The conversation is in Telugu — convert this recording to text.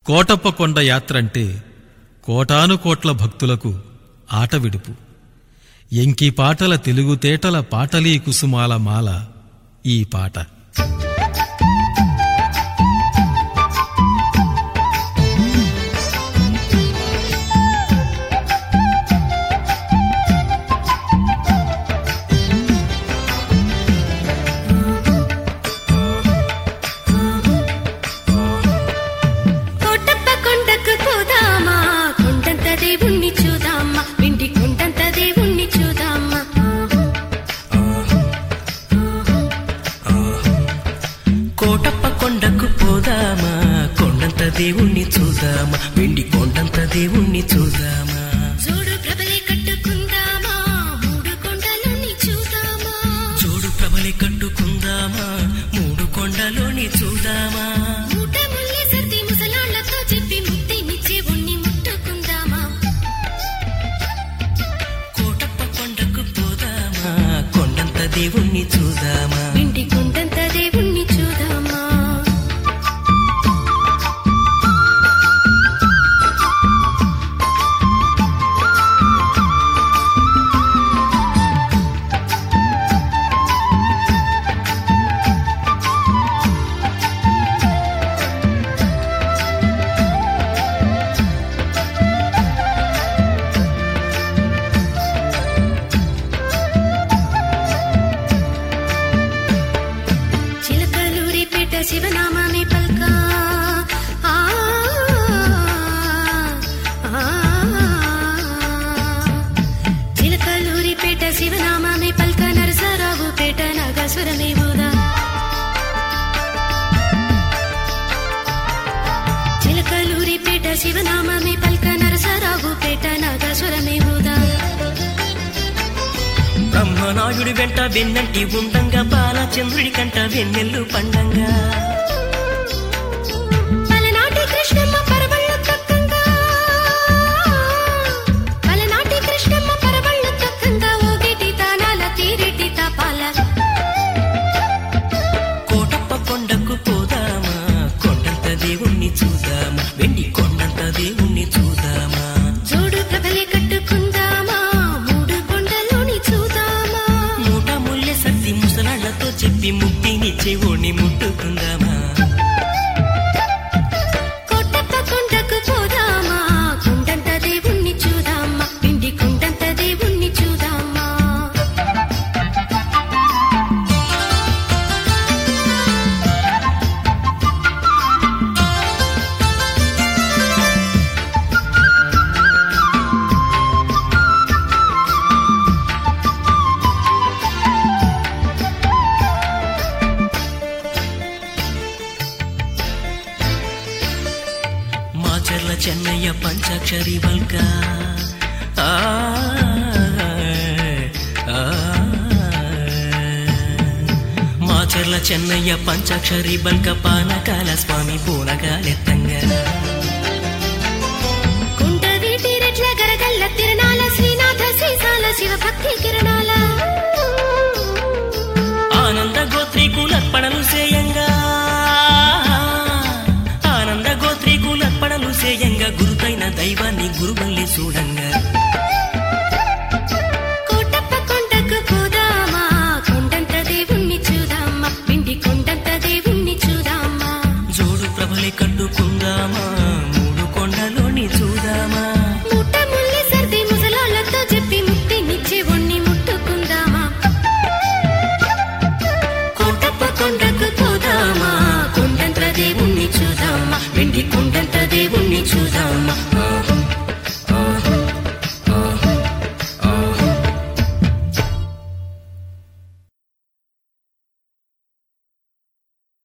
కోటప్ప కొండ యాత్రంటే కోటాను కోట్ల భక్తులకు ఆట విడుపు ఎంకి పాటల తెలుగుతేటల పాటలీ కుసుమాల మాల ఈ పాట కోటప్ప కొండకు పోదామా కొండంత దేవుణ్ణి చూదామా వింటి కొండంత దేవుణ్ణి చూదామా కోటప్ప కొండకు పోదామా కొండంత దేవుణ్ణి చూద్దామా వెండి కొండంత దేవుణ్ణి చూద్దామా చూడు ప్రభలే కట్టుకుందామా మూడు కొండలని చూదామా చూడు ప్రబలి కట్టుకుందామా మూడు కొండలోని చూద్దామా మూట ముల్లి సర్ది ముసలాళ్లతో చెప్పి ముక్తినిచ్చే ఉన్ని ముట్టుకుందామా కోటప్ప కొండకు పోదామా కొండంత దేవుణ్ణి చూద్దామా వింటి కొండంత దేవుణ్ణి చూదామా చిలకలూరిపేట శివనామాన్ని పల్క ఆ, ఆ, చిలకలూరిపేట శివనామాన్ని పల్క నరసరావు పేట నాగేశ్వరమే బోదా చిలకలూరిపేట శివనామాన్ని పల్క నరసరావు పేట నాగేశ్వరమే బోదా బ్రహ్మనాయుడి వెంట వెన్నంటి ఉండంగా బాలచంద్రుడి కంట వెన్నెల్లు పండంగా పలనాటి కృష్ణమ్మ పరవళ్ళు తక్కంగా పలనాటి కృష్ణమ్మ పరవళ్ళు తక్కంగా ఓగిటి తానాల తీరిటి తపాల కోటప్ప కొండకు పోదామా కొండంత దేవుణ్ణి చూద్దామా వెండి కొండంత దేవుణ్ణి చూద్దామా చూడు ప్రభలే కట్టుకుందామా మూడు కొండలోని చూదామా మూట ముల్లె సత్తి ముసలాళ్లతో చెప్పి ముక్తిని చెవుని ముట్టుకుందామా కోటప్ప కొండకు పోదామా కొండంత దేవుణ్ణి చూదామా పిండి కొండంత దేవుణ్ణి చూదామా మాచర్ల చెన్నయ్య పంచాక్షరి వల్క ఆ, ఆ, మాచర్ల చెన్నయ్య పంచాక్షరి బల్క పానకాల స్వామి పూనకాలెత్తంగా కుంట వీటి రెట్ల గరగల్ల తిరణాల శ్రీనాథ శ్రీశాల శివభక్తి కిరణాల ఆనంద గోత్రీకులర్పణలు సేయంగా ఆనంద గోత్రీకులర్పణలు సేయంగా గురుతైన దైవాన్ని గురువల్లి చూడంగా కోటప్ప కొండకు పోదామా కొండంత దేవుణ్ణి చూదామా పిండి కొండంత దేవుణ్ణి చూదామా జోడు ప్రభలే కట్టుకుందామా మూడు కొండలోని చూదామా